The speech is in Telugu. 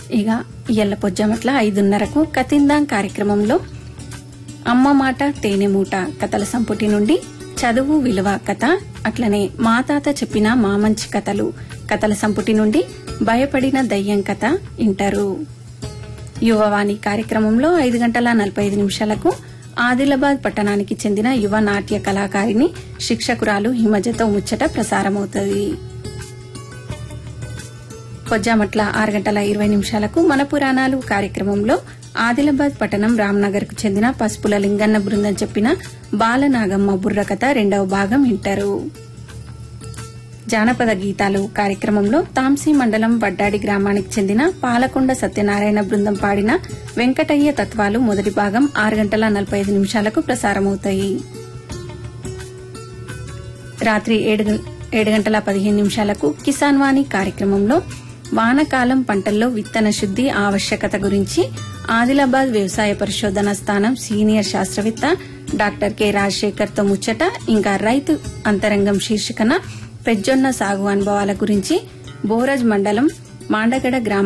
ఇక ఇయ్యల పొజ్జమట్ల ఐదున్నరకు కతిందాం కార్యక్రమంలో అమ్మ మాట తేనె మూట కథల సంపుటి నుండి చదువు విలువ కథ అట్లనే మా తాత చెప్పిన మా మంచి కథలు కథల సంపుటి నుండి భయపడిన దయ్యం కథ ఇంటారు యువవాణి కార్యక్రమంలో ఐదు గంటల నలభై ఐదు నిమిషాలకు ఆదిలాబాద్ పట్టణానికి చెందిన యువ నాట్య కళాకారిణి శిక్షకురాలు హిమజతో ముచ్చట ప్రసారమవుతుంది పొజ్జామట్ల ఆరు గంటల ఇరవై నిమిషాలకు మన పురాణాలు కార్యక్రమంలో ఆదిలాబాద్ పట్టణం రామ్నగర్ కు చెందిన పసుపుల లింగన్న బృందం చెప్పిన బాలనాగమ్మ బుర్రకథ రెండవ భాగం వింటారు జానపద గీతాలు కార్యక్రమంలో తాంసీ మండలం వడ్డాడి గ్రామానికి చెందిన పాలకొండ సత్యనారాయణ బృందం పాడిన వెంకటయ్య తత్వాలు మొదటి భాగం ఆరు గంటల నలభై ఐదు నిమిషాలకు ప్రసారమవుతాయి రాత్రి ఏడు గం- ఏడు గంటల పదిహేను నిమిషాలకు కిసాన్ వాణి కార్యక్రమంలో వానకాలం పంటల్లో విత్తన శుద్ది ఆవశ్యకత గురించి ఆదిలాబాద్ వ్యవసాయ పరిశోధన స్థానం సీనియర్ శాస్త్రవేత్త డాక్టర్ కె రాజశేఖర్ తో ముచ్చట ఇంకా రైతు అంతరంగం శీర్షికన పెజ్జొన్న సాగు అనుభవాల గురించి బోరజ్ మండలం మాండగడ గ్రామ